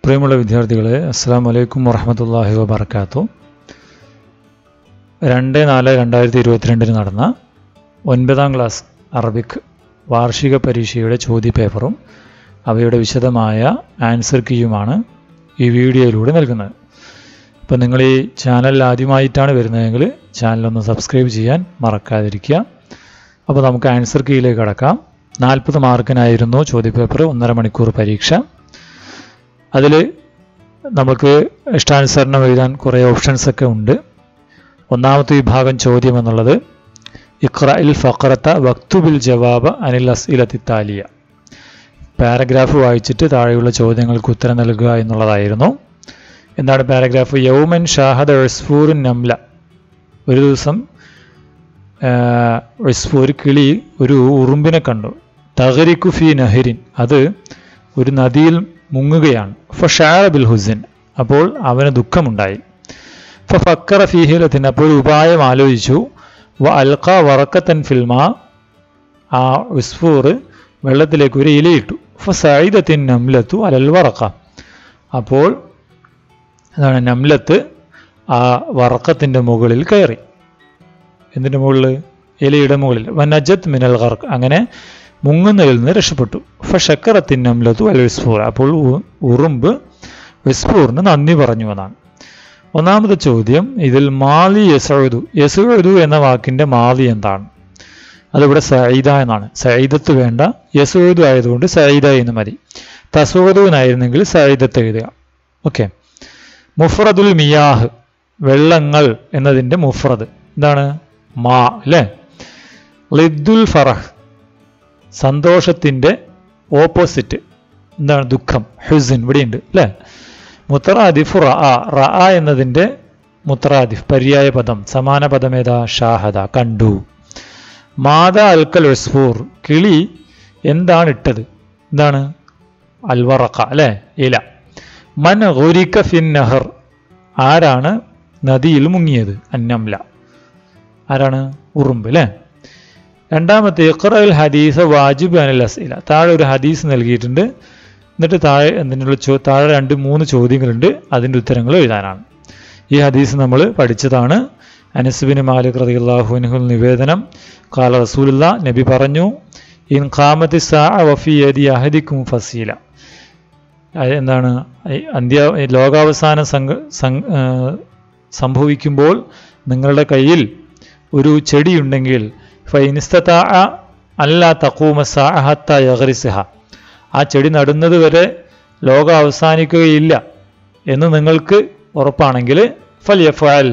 പ്രിയമുള്ള വിദ്യാർത്ഥികളെ അസ്സാം വലൈക്കും വറഹമത്തല്ലാഹി വബർക്കാത്തു രണ്ട് നാല് രണ്ടായിരത്തി ഇരുപത്തിരണ്ടിന് നടന്ന ഒൻപതാം ക്ലാസ് അറബിക് വാർഷിക പരീക്ഷയുടെ ചോദ്യപേപ്പറും അവയുടെ വിശദമായ ആൻസർ കീയുമാണ് ഈ വീഡിയോയിലൂടെ നൽകുന്നത് അപ്പോൾ നിങ്ങൾ ഈ ചാനൽ ആദ്യമായിട്ടാണ് വരുന്നതെങ്കിൽ ചാനലൊന്ന് സബ്സ്ക്രൈബ് ചെയ്യാൻ മറക്കാതിരിക്കുക അപ്പോൾ നമുക്ക് ആൻസർ കീയിലേക്ക് കടക്കാം നാൽപ്പത് മാർക്കിനായിരുന്നു ചോദ്യപേപ്പർ ഒന്നര മണിക്കൂർ പരീക്ഷ അതിൽ നമുക്ക് ഇഷ്ടാനുസരണം എഴുതാൻ കുറേ ഓപ്ഷൻസ് ഒക്കെ ഉണ്ട് ഒന്നാമത്തെ വിഭാഗം ചോദ്യം എന്നുള്ളത് ഇഖ്റയിൽ ഫഖറത്ത വക്തുബിൽ ജവാബ് അനിൽ അസ്ഇലത്തി താലിയ പാരഗ്രാഫ് വായിച്ചിട്ട് താഴെയുള്ള ചോദ്യങ്ങൾക്ക് ഉത്തരം നൽകുക എന്നുള്ളതായിരുന്നു എന്താണ് പാരഗ്രാഫ് യൗമൻ ഷാഹദ ഉസ്ഫൂറുൻ നംല ഒരു ദിവസം ഉസ്ഫൂർ കിളി ഒരു ഉറുമ്പിനെ കണ്ടു തഹരിക്കു ഫി നഹരിൻ അത് ഒരു നദിയിൽ മുങ്ങുകയാണ് ഫഷാറ ബിൽ ഹുസിൻ അപ്പോൾ അവന് ദുഃഖമുണ്ടായി ഫക്കറ ഫീഹിലത്തിൻ അപ്പോൾ ഉപായം ആലോചിച്ചു വ അൽക്ക വറക്കത്തൻ ഫിൽമ ആ ഉസ്ഫൂർ വെള്ളത്തിലേക്ക് ഒരു ഇലയിട്ടു ഫസൈദത്തിൻ നംലത്തു അലൽ വറക്ക അപ്പോൾ എന്താണ് നംലത്ത് ആ വറക്കത്തിൻ്റെ മുകളിൽ കയറി എന്തിൻ്റെ മുകളിൽ ഇലയുടെ മുകളിൽ വനജത്ത് മിനൽ ഖർക്ക് അങ്ങനെ മുങ്ങുന്നതിൽ നിന്ന് രക്ഷപ്പെട്ടു ഫഷക്കറത്തിൻ നംലത്തു അൽ വിസ്ഫൂർ അപ്പോൾ ഉറുമ്പ് വിസ്ഫൂറിന് നന്ദി പറഞ്ഞു എന്നാണ് ഒന്നാമത്തെ ചോദ്യം ഇതിൽ മാലി യസഴുതു യസുഴുതു എന്ന വാക്കിൻ്റെ മാലി എന്താണ് അതിവിടെ സൈദ എന്നാണ് സൈദത്ത് വേണ്ട യസുഴുതു ആയതുകൊണ്ട് സൈദ എന്ന് മതി തസുവതുവിനായിരുന്നെങ്കിൽ സൈദത്ത് എഴുതുക ഓക്കെ മുഫ്രദുൽ മിയാഹ് വെള്ളങ്ങൾ എന്നതിൻ്റെ മുഫ്രദ് എന്താണ് മാ അല്ലേ ലിദ്ദുൽ ഫറഹ് സന്തോഷത്തിൻ്റെ ഓപ്പോസിറ്റ് എന്താണ് ദുഃഖം ഹുസിൻ ഇവിടെയുണ്ട് അല്ലേ മുത്തറാദിഫ് റ റ എന്നതിൻ്റെ മുത്തറാദിഫ് പര്യായ പദം സമാന പദം ഏതാ ഷാഹദ കണ്ടു മാത അൽക്കൽ ഉസ്ഫൂർ കിളി എന്താണ് ഇട്ടത് എന്താണ് അൽവറക്ക അല്ലേ ഇല മൻ ഗുരിക്ക ഫിൻ നഹർ ആരാണ് നദിയിൽ മുങ്ങിയത് അന്നംല ആരാണ് ഉറുമ്പ് അല്ലേ രണ്ടാമത്തെ ഇഖ്റൽ ഹദീസ് വാജിബ് അനിൽ അസ്ഇല താഴെ ഒരു ഹദീസ് നൽകിയിട്ടുണ്ട് എന്നിട്ട് താഴെ എന്തിനുള്ള ചോ താഴെ രണ്ട് മൂന്ന് ചോദ്യങ്ങളുണ്ട് അതിൻ്റെ ഉത്തരങ്ങൾ എഴുതാനാണ് ഈ ഹദീസ് നമ്മൾ പഠിച്ചതാണ് അനസ്ബിന് മാലിക് റതിഅള്ളാഹുവിനുൽ നിവേദനം കാല റസൂലുള്ള നബി പറഞ്ഞു ഇൻ ഖാമത്തി സാ വഫി യദി അഹദിക്കും ഫസീല എന്താണ് അന്ത്യ ലോകാവസാനം സംഘ സംഭവിക്കുമ്പോൾ നിങ്ങളുടെ കയ്യിൽ ഒരു ചെടിയുണ്ടെങ്കിൽ ഫൈനിസ്ത അല്ല തക്കൂമ സാഹത്ത യഹറിസിഹ ആ ചെടി നടുന്നത് വരെ ലോകം അവസാനിക്കുകയില്ല എന്ന് നിങ്ങൾക്ക് ഉറപ്പാണെങ്കിൽ ഫൽ യഫാൽ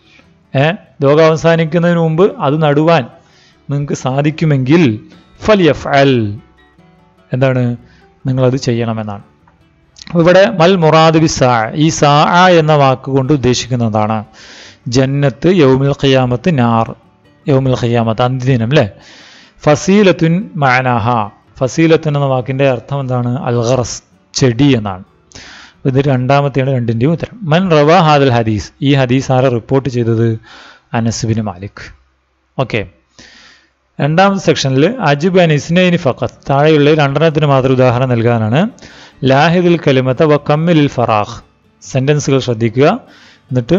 ഏ ലോകം അവസാനിക്കുന്നതിന് മുമ്പ് അത് നടുവാൻ നിങ്ങൾക്ക് സാധിക്കുമെങ്കിൽ ഫൽ യഫാൽ എന്താണ് നിങ്ങളത് ചെയ്യണമെന്നാണ് ഇവിടെ മൽ മുറാദ് ബി സാ ഈ സാ എന്ന വാക്ക് കൊണ്ട് ഉദ്ദേശിക്കുന്നതാണ് ജന്നത്ത് യൗമിൽ ഖിയാമത്ത് നാർ യൗമിൽ ഖിയാമത്ത് അന്ത്യദിനം അല്ലേ ഫസീലത്തുൻ മാനാഹ ഫസീലത്തുൻ എന്ന വാക്കിൻ്റെ അർത്ഥം എന്താണ് അൽഗറസ് ചെടി എന്നാണ് ഇത് രണ്ടാമത്തെയാണ് രണ്ടിൻ്റെയും ഉത്തരം മൻ റവ ഹാദൽ ഹദീസ് ഈ ഹദീസ് ആരെ റിപ്പോർട്ട് ചെയ്തത് അനസ്ബിൻ മാലിക് ഓക്കെ രണ്ടാമത്തെ സെക്ഷനിൽ അജിബ് അൻ ഇസ്നൈനി ഫഖത്ത് താഴെയുള്ള രണ്ടെണ്ണത്തിന് മാത്രം ഉദാഹരണം നൽകാനാണ് ലാഹിദുൽ കലിമത്ത വ കമ്മിലിൽ ഫറാഖ് സെൻറ്റൻസുകൾ ശ്രദ്ധിക്കുക എന്നിട്ട്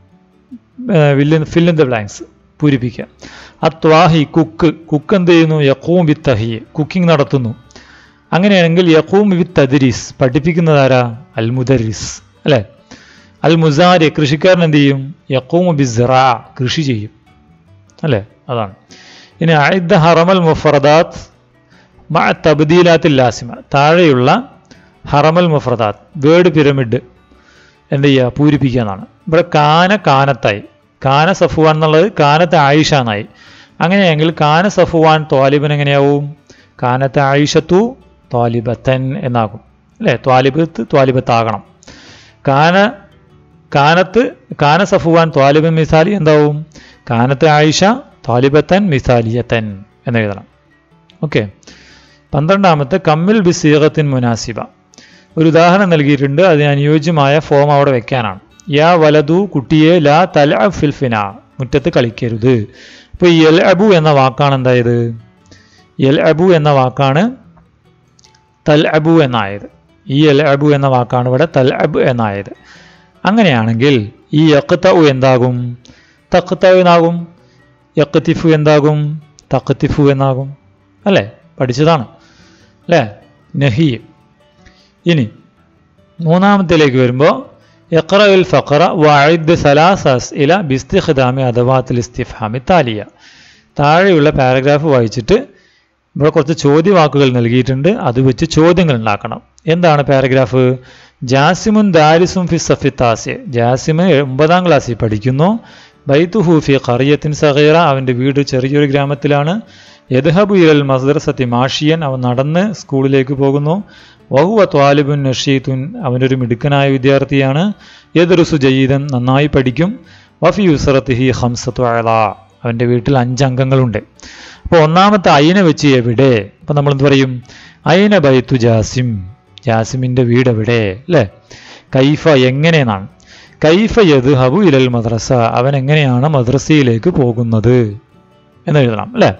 വില്ലിൻ ഫിൽ ഇൻ ദ ബ്ലാങ്ക്സ് പൂരിപ്പിക്കുക അത്വാഹി കുക്ക് കുക്ക് എന്ത് ചെയ്യുന്നു യക്കൂം ബി തഹി കുക്കിംഗ് നടത്തുന്നു അങ്ങനെയാണെങ്കിൽ യക്കൂം ബി തദ്രീസ് പഠിപ്പിക്കുന്നതാരാ അൽ മുദരിസ് അല്ലേ അൽ മുസാരി കൃഷിക്കാരൻ എന്ത് ചെയ്യും യക്കൂം ബി സിറാ കൃഷി ചെയ്യും അല്ലേ അതാണ് ഇനി അയിദ് ഹറമൽ മുഫറദാത്ത് മ തബ്ദീലാത്തിൽ ലാസിമ താഴെയുള്ള ഹറമൽ മുഫറദാത്ത് വേർഡ് പിരമിഡ് എന്ത് ചെയ്യുക പൂരിപ്പിക്കുക എന്നാണ് ഇവിടെ കാന കാനത്തായി കാന സഫുവാൻ എന്നുള്ളത് കാനത്ത് ആയിഷ എന്നായി അങ്ങനെയെങ്കിൽ കാന സഫുവാൻ ത്വാലിബൻ എങ്ങനെയാവും കാനത്ത് ആയിഷത്തു ത്വാലിബത്തൻ എന്നാകും അല്ലേ ത്വാലിബത്ത് ത്വാലിബത്താകണം കാന കാനത്ത് കാന സഫുവാൻ ത്വാലിബൻ മിസാലി എന്താവും കാനത്ത് ആയിഷ ത്വാലിബത്തൻ മിസാലിയത്തൻ എന്ന് എഴുതണം ഓക്കെ പന്ത്രണ്ടാമത്തെ കമ്മിൽ ബിസീകത്തിൻ മുനാസിബ ഒരു ഉദാഹരണം നൽകിയിട്ടുണ്ട് അതിന് അനുയോജ്യമായ ഫോം അവിടെ വെക്കാനാണ് യാ വലതു കുട്ടിയെ ലാ തല ഫിൽഫിന മുറ്റത്ത് കളിക്കരുത് ഇപ്പോൾ യൽ അബു എന്ന വാക്കാണ് എന്തായത് യൽ അബു എന്ന വാക്കാണ് തൽ അബു എന്നായത് ഈ എൽ അബു എന്ന വാക്കാണ് ഇവിടെ തൽ അബ് എന്നായത് അങ്ങനെയാണെങ്കിൽ ഈ യക്തഉ എന്താകും തക്തഉ എന്നാകും യക്തിഫു എന്താകും തക്തിഫു എന്നാകും അല്ലേ പഠിച്ചതാണ് അല്ലേ നഹി ഇനി മൂന്നാമത്തിലേക്ക് വരുമ്പോൾ യക്റഉൽ ഫഖറ വഅദ് സലാസ അസ്ഇല ബിസ്തിഖ്ദാമി അദവാത്തിൽ ഇസ്തിഫ്ഹാമി താലിയ താഴെയുള്ള പാരഗ്രാഫ് വായിച്ചിട്ട് ഇവിടെ കുറച്ച് ചോദ്യവാക്കുകൾ നൽകിയിട്ടുണ്ട് അത് വെച്ച് ചോദ്യങ്ങൾ ഉണ്ടാക്കണം എന്താണ് പാരഗ്രാഫ് ജാസിമുൻ ദാരിസും ഫി സഫിത്താസെ ജാസിമ് ഒമ്പതാം ക്ലാസ്സിൽ പഠിക്കുന്നു ബൈത്തുഹു ഫി ഖറിയത്തിൻ സഹീറ അവൻ്റെ വീട് ചെറിയൊരു ഗ്രാമത്തിലാണ് യദ്ഹബു ഇലൽ മസ്ദർസത്തി മാഷിയൻ അവൻ നടന്ന് സ്കൂളിലേക്ക് പോകുന്നു വഹുവ ത്വാലിബുൻ നഷീത്തുൻ അവനൊരു മിടുക്കനായ വിദ്യാർത്ഥിയാണ് യദറുസു ജയീദൻ നന്നായി പഠിക്കും വഫി യുസറത്തിഹി ഹംസത്തു അല അവൻ്റെ വീട്ടിൽ അഞ്ച് അംഗങ്ങളുണ്ട് അപ്പോൾ ഒന്നാമത്തെ അയിന വെച്ച് എവിടെ അപ്പം നമ്മൾ എന്ത് പറയും അയിന ബൈത്തു ജാസിം ജാസിമിൻ്റെ വീട് എവിടെ അല്ലേ കൈഫ എങ്ങനെയെന്നാണ് കൈഫ യദ് ഹബു ഇലൽ മദ്രസ അവൻ എങ്ങനെയാണ് മദ്രസയിലേക്ക് പോകുന്നത് എന്ന് എഴുതണം അല്ലേ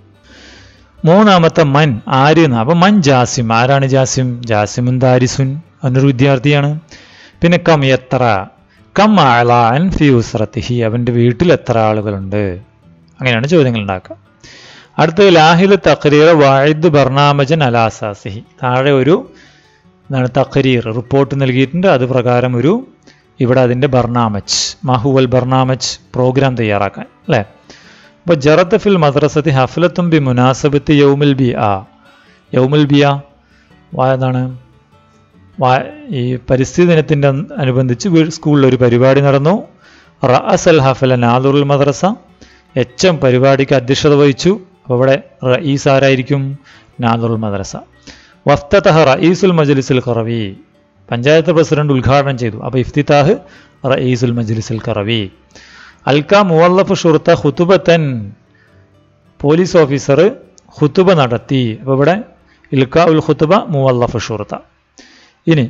മൂന്നാമത്തെ മൻ ആര് എന്ന് അപ്പം മൻ ജാസിം ആരാണ് ജാസിം ജാസിമുൻ ദാരിസുൻ അവനൊരു വിദ്യാർത്ഥിയാണ് പിന്നെ കം എത്ര കം ആളാൻ ഫി ഉസ്രത്തിഹി അവൻ്റെ വീട്ടിൽ എത്ര ആളുകളുണ്ട് അങ്ങനെയാണ് ചോദ്യങ്ങൾ ഉണ്ടാക്കുക അടുത്തത് ലാഹിദ് തഖരീർ വായിദ് ബർണാമജൻ അലാസാസിഹി താഴെ ഒരു എന്താണ് തഖരീർ റിപ്പോർട്ട് നൽകിയിട്ടുണ്ട് അത് പ്രകാരം ഒരു ഇവിടെ അതിൻ്റെ ബർണാമജ് മഹുവൽ ബർണാമജ് പ്രോഗ്രാം തയ്യാറാക്കാൻ അല്ലേ അപ്പോൾ ജറത്ത് ഫിൽ മദ്രസത്തി ഹഫലത്തും ബി മുനാസബത്ത് യൗമുൽ ബി ആ യൗമുൽ ബിയ വാ എന്താണ് വാ ഈ പരിസ്ഥിതി ദിനത്തിൻ്റെ അനുബന്ധിച്ച് വീ- സ്കൂളിൽ ഒരു പരിപാടി നടന്നു റഅസൽ ഹഫല നാദുറുൽ മദ്രസ എച്ച് എം പരിപാടിക്ക് അധ്യക്ഷത വഹിച്ചു അപ്പോൾ ഇവിടെ റഈസ് ആരായിരിക്കും നാദുറുൽ മദ്രസ വഫ്തതഹ റഈസുൽ മജ്ലിസുൽ ഖറവി പഞ്ചായത്ത് പ്രസിഡന്റ് ഉദ്ഘാടനം ചെയ്തു അപ്പോൾ ഇഫ്തിതാഹ് റഈസുൽ മജ്ലിസുൽ ഖറവി അൽക്ക മുവല്ലഫ് ഷുർത്ത ഖുതുബത്തൻ പോലീസ് ഓഫീസർ ഖുതുബ നടത്തി അപ്പോൾ ഇവിടെ ഇൽക്ക ഉൽ ഖുതുബ മുവല്ലഫ് ഷുർത്ത ഇനി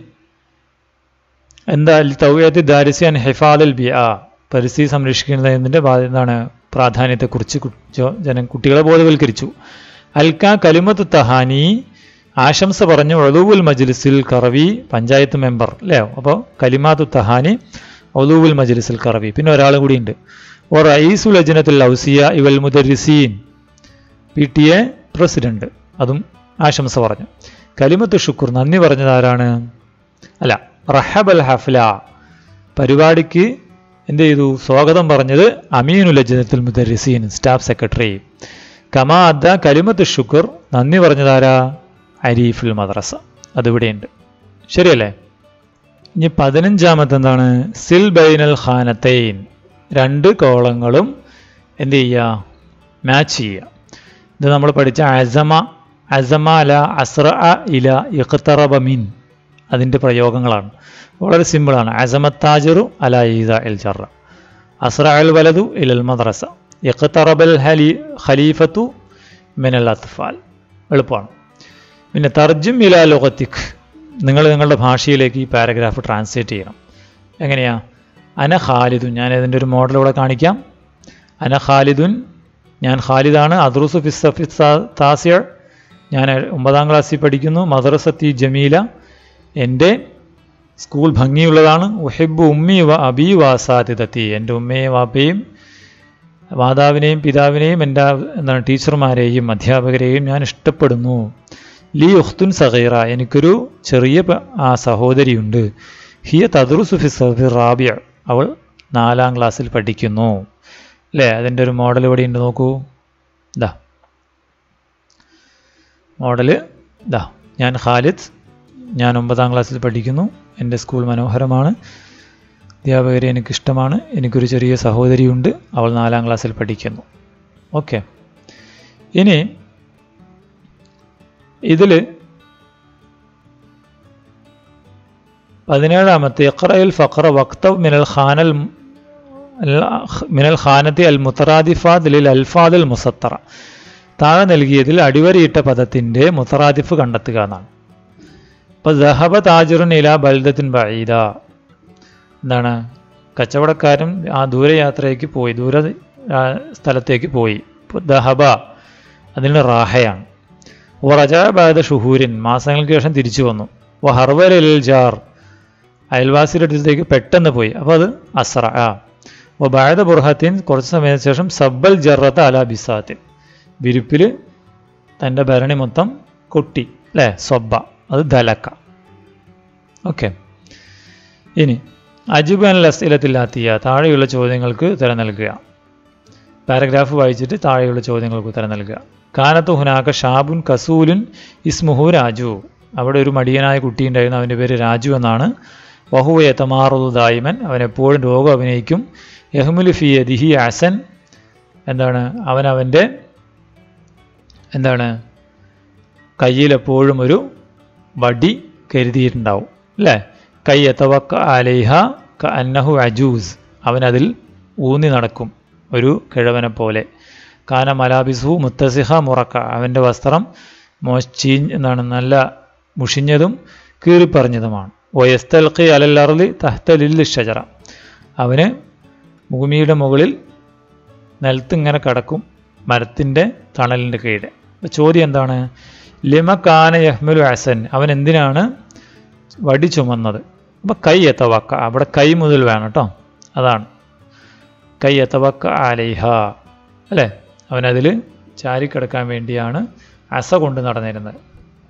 എന്താ തൗയത്ത് ദാരിസിയൻ ഹിഫാദൽ ബി ആ പരിസ്ഥിതി സംരക്ഷിക്കുന്നതിൻ്റെ ബാ- എന്താണ് പ്രാധാന്യത്തെക്കുറിച്ച് കു- ജോ- ജനം കുട്ടികളെ ബോധവൽക്കരിച്ചു അൽക്ക കലിമത്ത് തഹാനി ആശംസ പറഞ്ഞു ഒലൂവുൽ മജ്ലിസിൽ കറവി പഞ്ചായത്ത് മെമ്പർ അല്ലേ അപ്പോൾ കലിമാത്തു തഹാനി ഒലൂവുൽ മജ്ലിസിൽ കറവി പിന്നെ ഒരാൾ കൂടിയുണ്ട് ഓ റയീസുൽ അജ്നത്തുൽ ഔസിയ ഇവൽ മുദരിസീൻ പി ടി എ പ്രസിഡന്റ് അതും ആശംസ പറഞ്ഞു കലിമത്ത് ഷുക്കൂർ നന്ദി പറഞ്ഞത് ആരാണ് അല്ല റഹബൽ ഹഫ്ല പരിപാടിക്ക് എന്ത് ചെയ്തു സ്വാഗതം പറഞ്ഞത് അമീനുൽ അജ്നത്തുൽ മുദരിസീൻ സ്റ്റാഫ് സെക്രട്ടറി കമാ അദ്ദ കലിമത്ത് ഷുക്ർ നന്ദി പറഞ്ഞതാരാ അരീഫുൽ മദ്രസ അതിവിടെയുണ്ട് ശരിയല്ലേ ഇനി പതിനഞ്ചാമത്തെ എന്താണ് സിൽ ബൈനൽ ഖാനത്തൈൻ രണ്ട് കോളങ്ങളും എന്ത് ചെയ്യുക മാച്ച് ചെയ്യുക ഇത് നമ്മൾ പഠിച്ച അസമ അസമ അല അസ്ര ഇല ഇഖ്തറബ മിൻ അതിൻ്റെ പ്രയോഗങ്ങളാണ് വളരെ സിമ്പിളാണ് അസമത്താജറു അല ഈദ എൽ ജറ അസ്ര അൽ വലതു ഇലൽ മദ്രസ ഇഖ്തറബൽ ഹലി ഖലീഫത്തു മിനൽ അത്ഫാൽ എളുപ്പമാണ് പിന്നെ തർജും ഇല ലോകത്തിക് നിങ്ങൾ നിങ്ങളുടെ ഭാഷയിലേക്ക് ഈ പാരഗ്രാഫ് ട്രാൻസ്ലേറ്റ് ചെയ്യണം എങ്ങനെയാ അന ഖാലിദുൻ ഞാൻ ഇതിൻ്റെ ഒരു മോഡൽ ഇവിടെ കാണിക്കാം അന ഖാലിദുൻ ഞാൻ ഖാലിദാണ് അദ്റുസു ഫിസ്സഫി താസിയർ ഞാൻ ഒമ്പതാം ക്ലാസ്സിൽ പഠിക്കുന്നു മദ്രസത്തി ജമീല എൻ്റെ സ്കൂൾ ഭംഗിയുള്ളതാണ് ഉഹിബ് ഉമ്മി വ അബി വാസാദിതത്തി എൻ്റെ ഉമ്മയും വാപ്പയും മാതാവിനെയും പിതാവിനെയും എൻ്റെ എന്താണ് ടീച്ചർമാരെയും അധ്യാപകരെയും ഞാൻ ഇഷ്ടപ്പെടുന്നു ലീ ഉഖ്തുൻ സഹീറ എനിക്കൊരു ചെറിയ പ- ആ സഹോദരിയുണ്ട് ഹിയ തദ്റുസു ഫി സഫി റാബിയ അവൾ നാലാം ക്ലാസ്സിൽ പഠിക്കുന്നു അല്ലേ അതിൻ്റെ ഒരു മോഡൽ ഇവിടെ ഉണ്ട് നോക്കൂ ഇതാ മോഡല് ഇതാ ഞാൻ ഖാലിദ് ഞാൻ ഒമ്പതാം ക്ലാസ്സിൽ പഠിക്കുന്നു എൻ്റെ സ്കൂൾ മനോഹരമാണ് അധ്യാപകരെ എനിക്കിഷ്ടമാണ് എനിക്കൊരു ചെറിയ സഹോദരിയുണ്ട് അവൾ നാലാം ക്ലാസ്സിൽ പഠിക്കുന്നു ഓക്കെ ഇനി ഇതിൽ പതിനേഴാമത്തെ ഇഖ്റയിൽ ഫഖറ വക്തവ് മിനൽ ഖാനൽ മിനൽ ഖാനത്തി അൽ മുത്തറാദിഫാദ് ലിൽ അൽഫാദുൽ മുസത്തറ താഴെ നൽകിയതിൽ അടിവരയിട്ട പദത്തിൻ്റെ മുത്തറാദിഫ് കണ്ടെത്തുക എന്നാണ് അപ്പോൾ ദഹബ താജുറുൻ ഇല ബൽദത്തിൻ ബഈദ എന്താണ് കച്ചവടക്കാരൻ ആ ദൂരയാത്രയ്ക്ക് പോയി ദൂര ആ, സ്ഥലത്തേക്ക് പോയി ഇപ്പോൾ ദഹബ അതിന് റാഹയാണ് ഓ റജാബാദ ഷുഹൂരിൻ മാസങ്ങൾക്ക് ശേഷം തിരിച്ചു വന്നു വ ഹർവലിൽ ജാർ അയൽവാസിയുടെ അടുത്തേക്ക് പെട്ടെന്ന് പോയി അപ്പോൾ അത് അസ്ര ആ വ ബായത ബുർഹത്തിൻ കുറച്ച് സമയത്തിന് ശേഷം സബ്ബൽ ജറത്ത അല ബിസാത്തിൻ വിരിപ്പിൽ തൻ്റെ ഭരണി മൊത്തം കൊട്ടി അല്ലേ സ്വബ്ബ അത് ദലക്ക ഓക്കെ ഇനി അജിബ് അൻ ലസ്ഇലത്തില്ലാത്തിയ താഴെയുള്ള ചോദ്യങ്ങൾക്ക് ഉത്തരം നൽകുക പാരഗ്രാഫ് വായിച്ചിട്ട് താഴെയുള്ള ചോദ്യങ്ങൾക്ക് ഉത്തരം നൽകുക കാനത്ത് ഹുനാക്ക ഷാബുൻ കസൂലുൻ ഇസ്മുഹു രാജു അവിടെ ഒരു മടിയനായ കുട്ടിയുണ്ടായിരുന്നു അവൻ്റെ പേര് രാജു എന്നാണ് വഹുവ യതമാറുദു ദായിമൻ അവൻ എപ്പോഴും രോഗം അഭിനയിക്കും യഹ്മുലു ഫി യദിഹി അസൻ എന്താണ് അവൻ അവൻ്റെ എന്താണ് കയ്യിൽ എപ്പോഴും ഒരു വടി കരുതിയിട്ടുണ്ടാവും അല്ലേ കൈ എത്തവക്ക അലൈഹ ക അന്നഹു അജൂസ് അവനതിൽ ഊന്നി നടക്കും ഒരു കിഴവനെ പോലെ കാന മലാബിസു മുത്തസിഹ മുറക്ക അവൻ്റെ വസ്ത്രം മോശീ എന്താണ് നല്ല മുഷിഞ്ഞതും കീറിപ്പറഞ്ഞതുമാണ് ഒയസ്തൽഖി അലല്ലർലി തഹ്തലിൽ ഷജറ അവന് ഭൂമിയുടെ മുകളിൽ നിലത്ത് ഇങ്ങനെ കിടക്കും മരത്തിൻ്റെ തണലിൻ്റെ കീഴെ അപ്പോൾ ചോദ്യം എന്താണ് ലിമ കാന യഹ്മലു അസൻ അവൻ എന്തിനാണ് വടി ചുമന്നത് അപ്പോൾ കൈ എത്തവക്ക അവിടെ കൈ മുതൽ വേണം കേട്ടോ അതാണ് കൈ എത്തവക്ക ആലൈഹ അല്ലേ അവനതിൽ ചാരിക്കിടക്കാൻ വേണ്ടിയാണ് അസ കൊണ്ട് നടന്നിരുന്നത്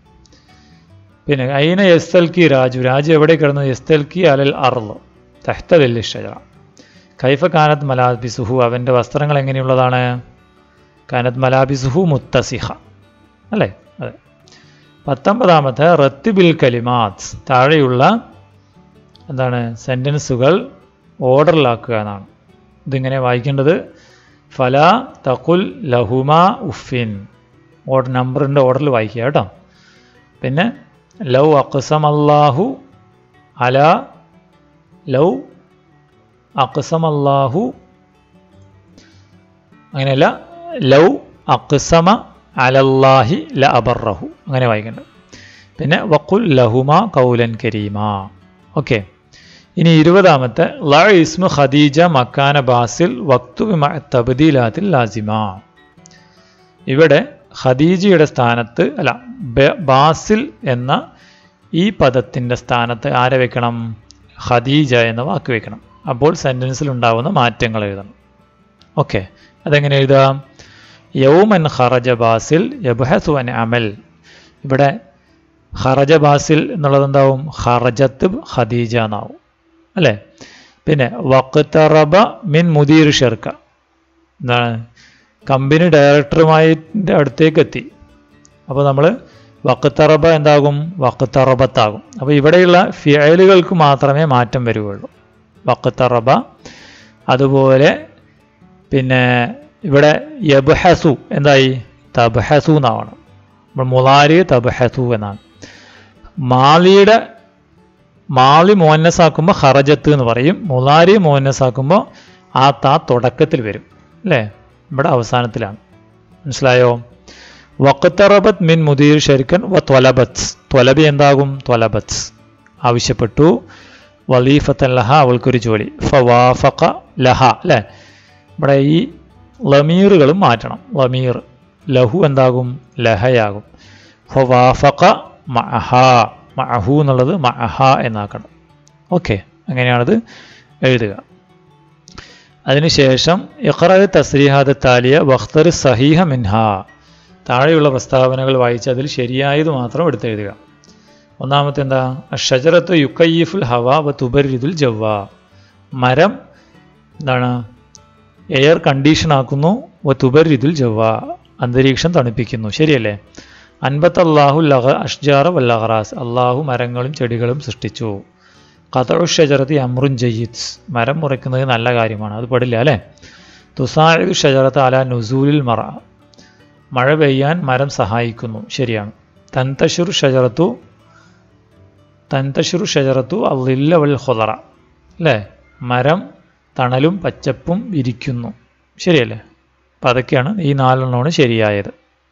പിന്നെ അയിന യസ്തൽക്കി രാജു രാജു എവിടെ കിടന്നു യസ്തൽക്കി അലൽ അർള് തഹ്തലിൽ ഷജറ കൈഫ കാനത്ത് മലാബിസുഹു അവൻ്റെ വസ്ത്രങ്ങൾ എങ്ങനെയുള്ളതാണ് കാനത്ത് മലാബിസുഹു മുത്തസിഹ അല്ലേ അതെ പത്തൊമ്പതാമത്തെ റത്തിബിൽ കലിമാത്ത് താഴെയുള്ള എന്താണ് സെൻറ്റൻസുകൾ ഓർഡറിലാക്കുക എന്നാണ് ഇതിങ്ങനെ വായിക്കേണ്ടത് ഫല തഖുൽ ലഹുമ ഉഫിൻ ഓർഡർ നമ്പറിൻ്റെ ഓർഡറിൽ വായിക്കുക കേട്ടോ പിന്നെ ലൗ അക്സം അല്ലാഹു അല ലൗ അക്സം അല്ലാഹു അങ്ങനെയല്ല ലൗ അക്സമ അലല്ലാഹി ല അബറഹു അങ്ങനെ വായിക്കേണ്ടത് പിന്നെ വക്കുൽ ലഹുമ കൗലൻ കരീമ ഓക്കെ ഇനി ഇരുപതാമത്തെ ല ഇസ്മു ഖദീജ മക്കാന ബാസിൽ വക്തു തബ്ദീലാത്തിൽ ലാസിമ ഇവിടെ ഖദീജയുടെ സ്ഥാനത്ത് അല്ല ബാസിൽ എന്ന ഈ പദത്തിൻ്റെ സ്ഥാനത്ത് ആരെ വെക്കണം ഖദീജ എന്ന വാക്ക് വെക്കണം അപ്പോൾ സെൻറ്റൻസിൽ ഉണ്ടാകുന്ന മാറ്റങ്ങൾ എഴുതണം ഓക്കെ അതെങ്ങനെ എഴുതാം യൗമൻ ഖറജ ബാസിൽ യബ്ഹസു അൻ അമൽ ഇവിടെ ഖറജ ബാസിൽ എന്നുള്ളത് എന്താവും ഖറജത്ത് ഖദീജ എന്നാവും അല്ലേ പിന്നെ വക്തറബ മിൻ മുദീർ ഷെർക്ക എന്താണ് കമ്പനി ഡയറക്ടറുമായിൻ്റെ അടുത്തേക്ക് എത്തി അപ്പോൾ നമ്മൾ വക്തറബ എന്താകും വക്തറബത്താകും അപ്പോൾ ഇവിടെയുള്ള ഫിയലുകൾക്ക് മാത്രമേ മാറ്റം വരികയുള്ളൂ വക്തറബ അതുപോലെ പിന്നെ ഇവിടെ യബ്ഹസു എന്തായി തബ്ഹസു എന്നാവണം നമ്മൾ മുലാരി തബ്ഹസു എന്നാണ് മാലിയുടെ മാലി മോന്നസാക്കുമ്പോൾ ഹറജത്ത് എന്ന് പറയും മുലാരി മോന്നസാക്കുമ്പോൾ ആ താ തുടക്കത്തിൽ വരും അല്ലേ ഇവിടെ അവസാനത്തിലാണ് മനസ്സിലായോ വക്കത്തറബത്ത് മിൻ മുദീർ ഷെരിക്കൻ വ ത്വലബത്ത് ത്വലബി എന്താകും ത്വലബത്ത് ആവശ്യപ്പെട്ടു വലീഫത്തൻ ലഹ അവൾക്കൊരു ജോലി ഫവാഫക ലഹ അല്ലേ ഇവിടെ ഈ ലമീറുകളും മാറ്റണം ലമീർ ലഹു എന്താകും ലഹയാകും ഫവാഫക മഅഹ മഅഹു എന്നുള്ളത് മഅഹ എന്നാക്കണം ഓക്കെ അങ്ങനെയാണത് എഴുതുക അതിനുശേഷം ഇഖറ തസ്രീഹാദ് താലിയ വഖ്തർ സഹീഹ മിൻഹ താഴെയുള്ള പ്രസ്താവനകൾ വായിച്ച് അതിൽ ശരിയായത് മാത്രം എടുത്തെഴുതുക ഒന്നാമത്തെ എന്താ ഷജറത്ത് യുക്കയ്യിഫുൽ ഹവ വ തുബരിദുൽ ജവ്വ മരം എന്താണ് എയർ കണ്ടീഷൻ ആക്കുന്നു വ തുബരിദുൽ ജവ്വ അന്തരീക്ഷം തണുപ്പിക്കുന്നു ശരിയല്ലേ അൻപത്ത് അള്ളാഹു ലഹ അഷ്ജാറ വല്ലഹറാസ് അള്ളാഹു മരങ്ങളും ചെടികളും സൃഷ്ടിച്ചു ഖതറു ഷജറത്തി അമ്രുൻ ജയ്യിദ് മരം മുറിക്കുന്നത് നല്ല കാര്യമാണ് അത് പെടില്ല അല്ലേ തുസാഴു ഷജറത്ത് അല നുസൂലിൽ മറ മഴ പെയ്യാൻ മരം സഹായിക്കുന്നു ശരിയാണ് തന്തഷുർ ഷജറത്തു തന്തഷുർ ഷജറത്തു അള്ളില്ല വൽ ഹൊലറ അല്ലേ മരം തണലും പച്ചപ്പും വിരിക്കുന്നു ശരിയല്ലേ അപ്പം അതൊക്കെയാണ് ഈ നാലെണ്ണമാണ് ശരിയായത്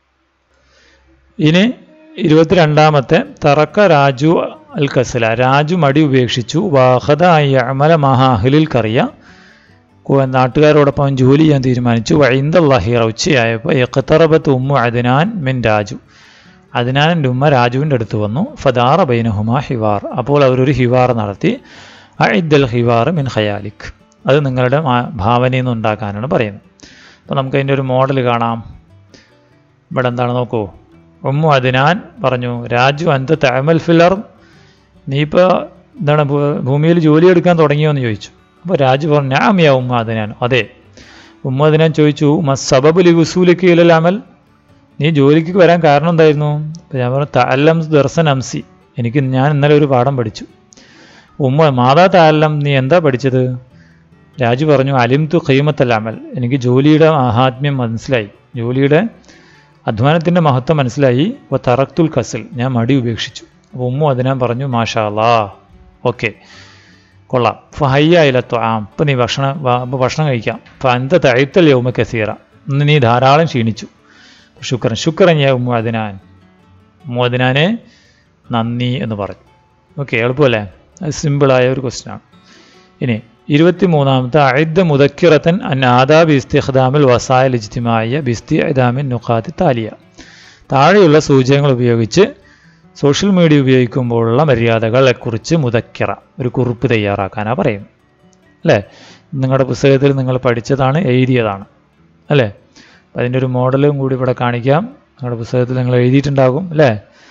ഇനി ഇരുപത്തിരണ്ടാമത്തെ തറക്ക രാജു അൽ കസല രാജു മടി ഉപേക്ഷിച്ചു വാഹദ അമല മഹാഹിലിൽ കറിയ നാട്ടുകാരോടൊപ്പം ജോലി ചെയ്യാൻ തീരുമാനിച്ചു വൈന്ദല്ലാഹിറ ഉച്ചയായപ്പോൾ എഖത്തറബത്ത് ഉമ്മു അദ്നാൻ മിൻ രാജു അതിനാൻ്റെ ഉമ്മ രാജുവിൻ്റെ അടുത്ത് വന്നു ഫദാറ ബൈനഹുമ ഹിവാർ അപ്പോൾ അവരൊരു ഹിവാർ നടത്തി അഇദ്ദൽ ഹിവാർ മിൻ ഖയാലിക് അത് നിങ്ങളുടെ മാ- ഭാവനയിൽ നിന്ന് ഉണ്ടാക്കാനാണ് പറയുന്നത് അപ്പോൾ നമുക്ക് അതിൻ്റെ ഒരു മോഡൽ കാണാം ഇവിടെ എന്താണ് നോക്കൂ ഉമ്മു അതിനാൻ പറഞ്ഞു രാജു അന്ത തഅമൽ ഫിലർ നീ ഇപ്പോൾ എന്താണ് ഭൂ- ഭൂമിയിൽ ജോലി എടുക്കാൻ തുടങ്ങിയോ എന്ന് ചോദിച്ചു അപ്പോൾ രാജു പറഞ്ഞു ഞാൻ യാ ഉമ്മ അതിനാൻ അതെ ഉമ്മ അതിനാൻ ചോദിച്ചു മസബബുലി വസൂലിക്ക് ഇലൽ അമൽ നീ ജോലിക്ക് വരാൻ കാരണം എന്തായിരുന്നു അപ്പോൾ ഞാൻ പറഞ്ഞു തഅല്ലം ദർസൻ അംസി എനിക്ക് ഞാൻ ഇന്നലെ ഒരു പാഠം പഠിച്ചു ഉമ്മ മാതാ താലം നീ എന്താ പഠിച്ചത് രാജു പറഞ്ഞു അലിം തു ഖീമത്തൽ അമൽ എനിക്ക് ജോലിയുടെ മഹാത്മ്യം മനസ്സിലായി ജോലിയുടെ അധ്വാനത്തിൻ്റെ മഹത്വം മനസ്സിലായി ഓ തറക്തുൽ കസൽ ഞാൻ മടി ഉപേക്ഷിച്ചു അപ്പോൾ ഉമ്മ അതിനാൻ പറഞ്ഞു മാഷാ അല്ലാ ഓക്കെ കൊള്ളാം ഫഹയ്യായിലത്തോ ആ ഇപ്പം നീ ഭക്ഷണം വാ- ഇപ്പം ഭക്ഷണം കഴിക്കാം അപ്പം അന്ത തഴുത്തൽ യൗമ കസീറ ഇന്ന് നീ ധാരാളം ക്ഷീണിച്ചു ശുക്രൻ ശുക്രൻ യാ ഉമ്മ അതിനാൻ ഉമ്മ അതിനാനെ നന്ദി എന്ന് പറഞ്ഞു ഓക്കെ എളുപ്പമല്ലേ അത് സിമ്പിളായ ഒരു ക്വസ്റ്റ്യനാണ് ഇനി ഇരുപത്തി മൂന്നാമത്തെ അഴുദ്ദ മുദക്കിറത്തൻ അൻ ആദാബ് ഇസ്തിഖ്ദാമിൽ വസായൽ ഇജ്തിമായ ബിസ്തി ഇദാമിൻ നുഖാത്തി താലിയ താഴെയുള്ള സൂചകങ്ങൾ ഉപയോഗിച്ച് സോഷ്യൽ മീഡിയ ഉപയോഗിക്കുമ്പോഴുള്ള മര്യാദകളെക്കുറിച്ച് മുദക്കിറ ഒരു കുറിപ്പ് തയ്യാറാക്കാനാണ് പറയുന്നത് അല്ലേ നിങ്ങളുടെ പുസ്തകത്തിൽ നിങ്ങൾ പഠിച്ചതാണ് എഴുതിയതാണ് അല്ലേ അപ്പം അതിൻ്റെ ഒരു മോഡലും കൂടി ഇവിടെ കാണിക്കാം നിങ്ങളുടെ പുസ്തകത്തിൽ നിങ്ങൾ എഴുതിയിട്ടുണ്ടാകും അല്ലേ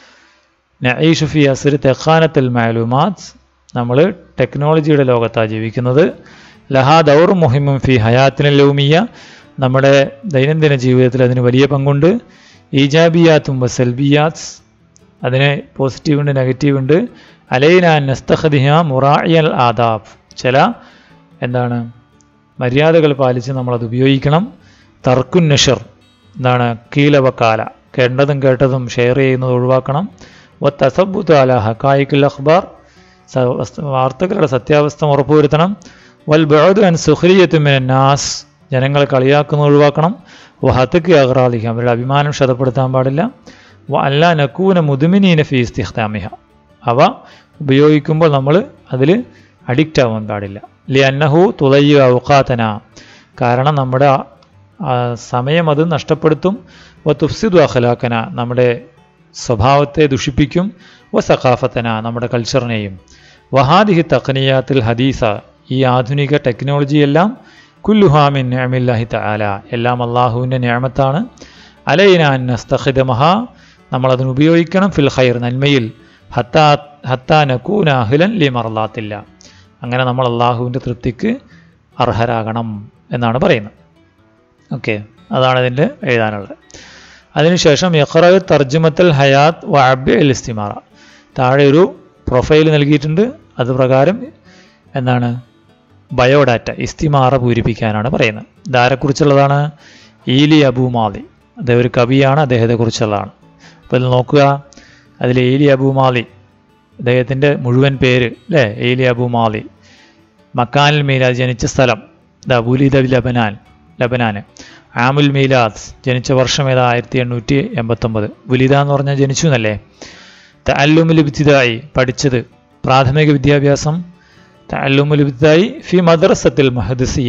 നഈഷു ഫി അസുർ തെഖാനത്തൽ മാലുമാത്ത് നമ്മൾ ടെക്നോളജിയുടെ ലോകത്താണ് ജീവിക്കുന്നത് ലഹാ ദൗർ മുഹിമും ഫി ഹയാത്തിന ലൗമിയ നമ്മുടെ ദൈനംദിന ജീവിതത്തിൽ അതിന് വലിയ പങ്കുണ്ട് ഈജാബിയാത്തും വസൽബിയാത്ത് അതിന് പോസിറ്റീവ് ഉണ്ട് നെഗറ്റീവ് ഉണ്ട് അലൈന നസ്തഖദിഹ മുറായൽ ആദാബ് ചില എന്താണ് മര്യാദകൾ പാലിച്ച് നമ്മളത് ഉപയോഗിക്കണം തർക്കുൻ നഷർ എന്താണ് കീലവക്കാല കേണ്ടതും കേട്ടതും ഷെയർ ചെയ്യുന്നത് ഒഴിവാക്കണം വ തസബുത്ത് അല ഹക്കായിക്കുൽ അഖ്ബാർ സ- വസ്തു- വാർത്തകളുടെ സത്യാവസ്ഥ ഉറപ്പുവരുത്തണം വൽ ബഅദു അൻ സുഖ്രിയത്തു മിനൻ നാസ് ജനങ്ങളെ കളിയാക്കുന്നത് ഒഴിവാക്കണം വ ഹത്തക്ക് അഹ്റാലിഹ അവരുടെ അഭിമാനം ക്ഷതപ്പെടുത്താൻ പാടില്ല വ അല്ല നക്കൂന മുതുമിനീന ഫി ഇസ്തിഖ്താമിഹ അവ ഉപയോഗിക്കുമ്പോൾ നമ്മൾ അതിൽ അഡിക്റ്റ് ആവാൻ പാടില്ല ലി അന്നഹു തുളയ്യ ഔഖാത്തന കാരണം നമ്മുടെ ആ- ആ സമയം അത് നഷ്ടപ്പെടുത്തും വ തുഫ്സിദു അഖലാക്കന നമ്മുടെ സ്വഭാവത്തെ ദുഷിപ്പിക്കും വ സഖാഫത്തന നമ്മുടെ കൾച്ചറിനെയും വഹാദിഹി തഖനിയാത്തിൽ ഹദീസ ഈ ആധുനിക ടെക്നോളജിയെല്ലാം കുല്ലുഹാമിൻ നിഅമില്ലാഹി തആല എല്ലാം അള്ളാഹുവിൻ്റെ നിയമത്താണ് അലൈന നസ്തഖിദമഹ നമ്മളതിന് ഉപയോഗിക്കണം ഫിൽ ഖൈർ നന്മയിൽ ഹത്താ ഹത്താ നക്കൂന അഹ്ലൻ ലി മറലാത്തില്ല അങ്ങനെ നമ്മൾ അള്ളാഹുവിൻ്റെ തൃപ്തിക്ക് അർഹരാകണം എന്നാണ് പറയുന്നത് ഓക്കെ അതാണ് ഇതിൻ്റെ എഴുതാനുള്ളത് അതിനുശേഷം യഖറ തർജുമത്തൽ ഹയാത്ത് വഅബ് അൽ ഇസ്തിമാറ താഴെ ഒരു പ്രൊഫൈൽ നൽകിയിട്ടുണ്ട് അത് പ്രകാരം എന്താണ് ബയോഡാറ്റ ഇസ്തിമാറ പൂരിപ്പിക്കാനാണ് പറയുന്നത് ഇതാരെക്കുറിച്ചുള്ളതാണ് ഈലി അബു മാലി അദ്ദേഹം ഒരു കവിയാണ് അദ്ദേഹത്തെക്കുറിച്ചുള്ളതാണ് അപ്പോൾ ഇതിൽ നോക്കുക അതിൽ ഏലി അബു മാലി അദ്ദേഹത്തിൻ്റെ മുഴുവൻ പേര് അല്ലേ ഏലി അബു മാലി മക്കാനിൽ മീലാദ് ജനിച്ച സ്ഥലം ദ ബുലിദ ലബനാൻ ലബനാന് ആമുൽ മീലാദ് ജനിച്ച വർഷം ഏതാ ആയിരത്തി എണ്ണൂറ്റി എൺപത്തൊമ്പത് ബുലിദ എന്ന് പറഞ്ഞാൽ ജനിച്ചു എന്നല്ലേ തഅല്ലുമുൽ ഇബ്തിദായി പഠിച്ചത് പ്രാഥമിക വിദ്യാഭ്യാസം തഅല്ലുമുൽ ഇബ്തിദായി ഫി മദ്രസത്തിൽ മഹദസിയ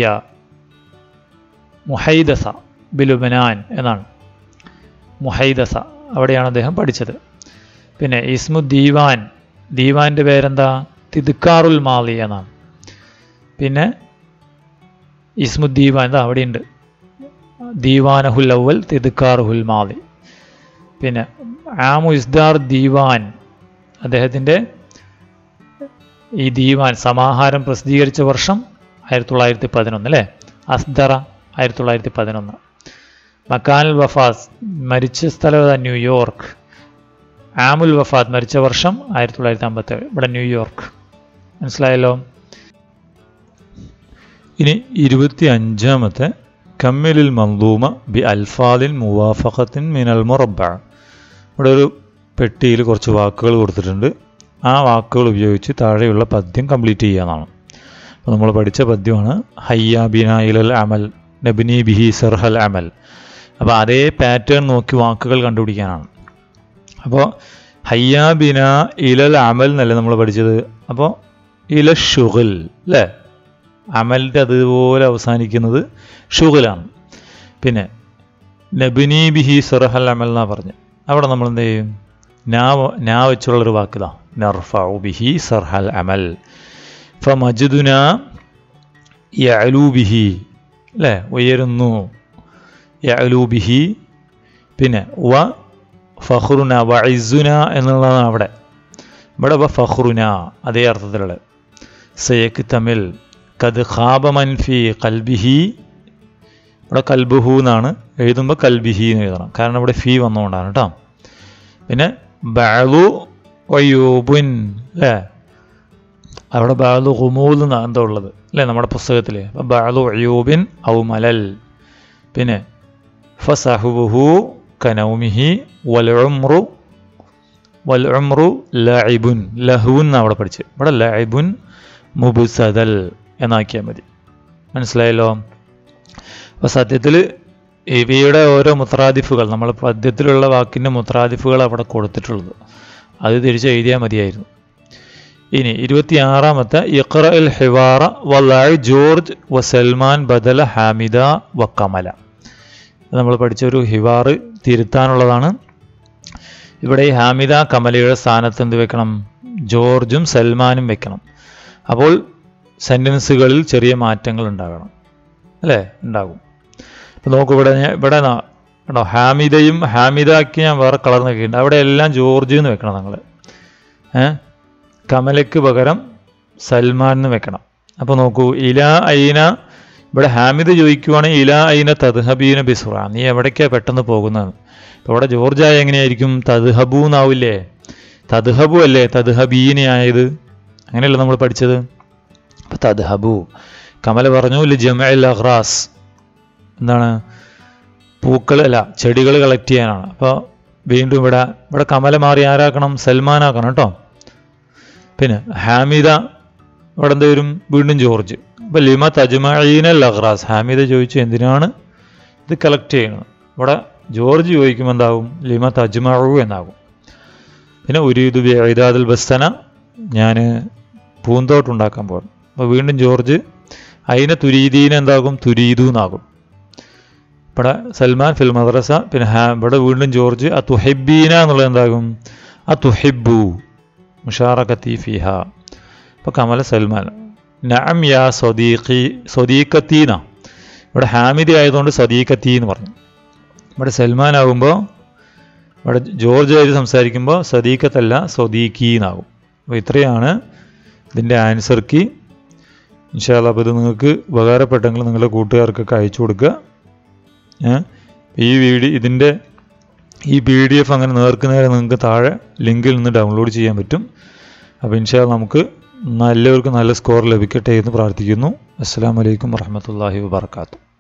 മുഹൈദസ ബിലുബനാൻ എന്നാണ് മുഹൈദസ അവിടെയാണ് അദ്ദേഹം പഠിച്ചത് പിന്നെ ഇസ്മു ദീവാൻ ദീവാൻ്റെ പേരെന്താ തിദ്ക്കാറുൽ മാലി എന്നാണ് പിന്നെ ഇസ്മു ദീവാൻ എന്താ അവിടെയുണ്ട് ദീവാനഹുൽ അവൽ തിദ്ക്കാറുഹുൽ മാലി പിന്നെ ആമു ഇസ്ദാർ ദീവാൻ അദ്ദേഹത്തിൻ്റെ ഈ ദീവാൻ സമാഹാരം പ്രസിദ്ധീകരിച്ച വർഷം ആയിരത്തി തൊള്ളായിരത്തി പതിനൊന്ന് അല്ലേ അസ്ദറ ആയിരത്തി തൊള്ളായിരത്തി പതിനൊന്ന് മക്കാനുൽ വഫാസ് മരിച്ച സ്ഥലം ഏതാ? ന്യൂയോർക്ക് ആമുൽ വഫാത്ത് മരിച്ച വർഷം ആയിരത്തി തൊള്ളായിരത്തി അമ്പത്തേഴ് ഇവിടെ ന്യൂയോർക്ക് മനസ്സിലായല്ലോ ഇനി ഇരുപത്തി അഞ്ചാമത്തെ കമ്മിലിൽ മന്ദൂമ ബി അൽഫാദിൻ മുവാഫഖത്തിൻ മിനൽ മുറബ ഇവിടെ ഒരു പെട്ടിയിൽ കുറച്ച് വാക്കുകൾ കൊടുത്തിട്ടുണ്ട് ആ വാക്കുകൾ ഉപയോഗിച്ച് താഴെയുള്ള പദ്യം കംപ്ലീറ്റ് ചെയ്യാന്നാണ് അപ്പോൾ നമ്മൾ പഠിച്ച പദ്യമാണ് ഹയ്യ ബിന ഇലൽ അമൽ നബിനി ബിഹി സർഹൽ അമൽ അപ്പോൾ അതേ പാറ്റേൺ നോക്കി വാക്കുകൾ കണ്ടുപിടിക്കാനാണ് അപ്പോൾ ഹയ്യ ബിന ഇലൽ അമൽ എന്നല്ലേ നമ്മൾ പഠിച്ചത് അപ്പോൾ ഇല ഷുഗൽ അല്ലേ അമലിൻ്റെ അതുപോലെ അവസാനിക്കുന്നത് ഷുഗലാണ് പിന്നെ നബിനി ബിഹി സർഹൽ അമൽ എന്നാണ് പറഞ്ഞ് അവിടെ നമ്മൾ എന്ത് ചെയ്യും നാ നാ വെച്ചുള്ളൊരു വാക്കിതാ നർഫഉ ബിഹി സർഹൽ അമൽ ഫമജ്ദുന യഅലു ബിഹി അല്ലേ ഉയരുന്നു യഅലു ബിഹി പിന്നെ വ ഫഹ്റുന വ ഇസുന എന്നുള്ളതാണ് അവിടെ ഇവിടെ വ ഫഹ്റുന അതേ അർത്ഥത്തിലുള്ള സയക്ക് തമിൽ കത് ഖാബ മൻഫി കൽബിഹി ഇവിടെ കൽബുഹു എന്നാണ് എഴുതുമ്പോൾ കൽബിഹി എന്ന് എഴുതണം കാരണം ഇവിടെ ഫീ വന്നുകൊണ്ടാണ് കേട്ടോ പിന്നെ ബാലു വയൂബുൻ അല്ലേ അവിടെ ബാലു ഹുമൂൽ എന്നാണ് എന്താ ഉള്ളത് അല്ലേ നമ്മുടെ പുസ്തകത്തിൽ അപ്പം ബാലു അയ്യൂബിൻ ഔ മലൽ പിന്നെ ഫസഹുബുഹു കനൗമിഹി വൽ ഉംറു വൽ ഉംറു ലഇബുൻ ലഹുൻ എന്നാണ് അവിടെ പഠിച്ച് ഇവിടെ ലഇബുൻ മുബുസദൽ എന്നാക്കിയാൽ മതി മനസ്സിലായല്ലോ അപ്പോൾ സത്യത്തിൽ ഇവയുടെ ഓരോ മുത്രാദിഫുകൾ നമ്മൾ പദ്യത്തിലുള്ള വാക്കിൻ്റെ മുത്രാദിഫുകൾ അവിടെ കൊടുത്തിട്ടുള്ളത് അത് തിരിച്ച് എഴുതിയാൽ മതിയായിരുന്നു ഇനി ഇരുപത്തിയാറാമത്തെ ഇഖ്റ അൽ ഹിവാറ വലായ് ജോർജ് വ സൽമാൻ ബദല ഹാമിദ വ കമല നമ്മൾ പഠിച്ചൊരു ഹിവാറ് തിരുത്താനുള്ളതാണ് ഇവിടെ ഈ ഹാമിദ കമലയുടെ സ്ഥാനത്ത് എന്ത് വെക്കണം ജോർജും സൽമാനും വെക്കണം അപ്പോൾ സെൻറ്റൻസുകളിൽ ചെറിയ മാറ്റങ്ങൾ ഉണ്ടാകണം അല്ലേ ഉണ്ടാകും അപ്പോൾ നോക്കൂ ഇവിടെ ഞാൻ ഇവിടെ നാ- കണ്ടോ ഹാമിദയും ഹാമിദാക്കി ഞാൻ വേറെ കളർ നോക്കിയിട്ടുണ്ട് അവിടെ എല്ലാം ജോർജ് എന്ന് വെക്കണം നിങ്ങൾ ഏ കമലയ്ക്ക് പകരം സൽമാൻ എന്ന് വെക്കണം അപ്പോൾ നോക്കൂ ഇല ഐന ഇവിടെ ഹാമിദ് ചോദിക്കുവാണെങ്കിൽ ഇല ഐന തദ്ഹബീന ബിസുറ നീ എവിടേക്കാണ് പെട്ടെന്ന് പോകുന്നത് അപ്പോൾ ഇവിടെ ജോർജായ എങ്ങനെയായിരിക്കും തദ്ഹബു എന്നാവില്ലേ തദ്ഹബു അല്ലേ തദ്ഹബീനെ ആയത് അങ്ങനെയല്ലേ നമ്മൾ പഠിച്ചത് അപ്പോൾ തദ്ഹബു കമല പറഞ്ഞു ലി ജമഅൽ അഹ്റാസ് എന്താണ് പൂക്കൾ അല്ല ചെടികൾ കളക്ട് ചെയ്യാനാണ് അപ്പോൾ വീണ്ടും ഇവിടെ ഇവിടെ കമല മാറി ആരാക്കണം സൽമാനാക്കണം കേട്ടോ പിന്നെ ഹാമിദ ഇവിടെ എന്ത് വരും വീണ്ടും ജോർജ് അപ്പോൾ ലിമ തജ്മഈന ലഹ്റാസ് ഹാമിദ ചോദിച്ചു എന്തിനാണ് ഇത് കളക്ട് ചെയ്യുന്നത് ഇവിടെ ജോർജ് ചോദിക്കുമ്പോൾ എന്താകും ലിമ തജ്മഉ എന്നാകും പിന്നെ ഉരീദു ബിഇദാദുൽ ബസ്തന ഞാൻ പൂന്തോട്ടുണ്ടാക്കാൻ പോകും അപ്പോൾ വീണ്ടും ജോർജ് അതിനെ തുരീദീന എന്താകും തുരീദു എന്നാകും ഇവിടെ സൽമാൻ ഫിൽ മദ്രസ പിന്നെ ഹാ ഇവിടെ വീണ്ടും ജോർജ് ആ തുഹെബീന എന്നുള്ളത് എന്താകും ആ തുഹെബു മുഷാറക്കത്തി ഫിഹ അപ്പോൾ കമല സൽമാൻ നഅം യാ സ്വദീഖി സ്വദീഖത്തീന ഇവിടെ ഹാമിദി ആയതുകൊണ്ട് സ്വദീഖത്തി എന്ന് പറഞ്ഞു ഇവിടെ സൽമാൻ ആകുമ്പോൾ ഇവിടെ ജോർജ് ആയിട്ട് സംസാരിക്കുമ്പോൾ സദീഖത്തല്ല സ്വദീഖി എന്നാകും അപ്പോൾ ഇത്രയാണ് ഇതിൻ്റെ ആൻസർ കീ ഇൻഷാല്ല അപ്പോൾ ഇത് നിങ്ങൾക്ക് ഉപകാരപ്പെട്ടെങ്കിൽ നിങ്ങളുടെ കൂട്ടുകാർക്കൊക്കെ അയച്ചു കൊടുക്കുക ഏ? ഈ വീഡിയോ ഇതിൻ്റെ ഈ പി ഡി എഫ് അങ്ങനെ നേർക്ക് നേരെ നിങ്ങൾക്ക് താഴെ ലിങ്കിൽ നിന്ന് ഡൗൺലോഡ് ചെയ്യാൻ പറ്റും അപ്പോൾ ഇൻഷാല്ല നമുക്ക് എല്ലാവർക്കും നല്ല സ്കോർ ലഭിക്കട്ടെ എന്ന് പ്രാർത്ഥിക്കുന്നു അസ്സാം വലൈക്കും വർഹമത്തല്ലാഹി വാബർക്കാത്തു